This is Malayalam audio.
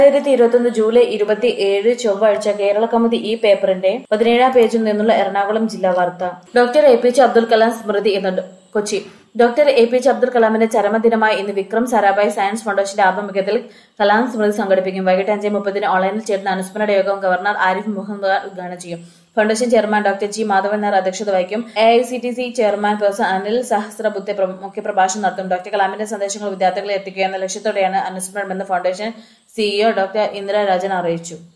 രണ്ടായിരത്തി ഇരുപത്തൊന്ന് ജൂലൈ ഇരുപത്തി ഏഴ് ചൊവ്വാഴ്ച കേരള കൗമുദി ഈ പേപ്പറിന്റെ പതിനേഴാം പേജിൽ നിന്നുള്ള എറണാകുളം ജില്ലാ വാർത്ത doctor A P J Abdul Kalam സ്മൃതി എന്ന Kochi doctor A P J Abdul കലാമിന്റെ ചരമദിനമായ ഇന്ന് വിക്രം സാരാഭായ് സയൻസ് ഫൗണ്ടേഷന്റെ ആഭിമുഖ്യത്തിൽ കലാം സ്മൃതി സംഘടിപ്പിക്കും വൈകിട്ട് അഞ്ച് മുപ്പതിന് ഓൺലൈനിൽ ചേരുന്ന അനുസ്മരണ യോഗം ഗവർണർ ആരിഫ് മുഹമ്മദ് ഖാൻ ഉദ്ഘാടനം ചെയ്യും foundation chairman doctor G Madhavan Nair അധ്യക്ഷത വഹിക്കും A I C T E chairman professor Anil Sahasrabudhe പ്ര- മുഖ്യപ്രഭാഷണം നടത്തും ഡോക്ടർ കലാമിന്റെ സന്ദേശങ്ങൾ വിദ്യാർത്ഥികളെ എത്തിക്കുക എന്ന ലക്ഷ്യത്തോടെയാണ് അനുസ്മരണമെന്ന് foundation CEO doctor Indira Rajan അറിയിച്ചു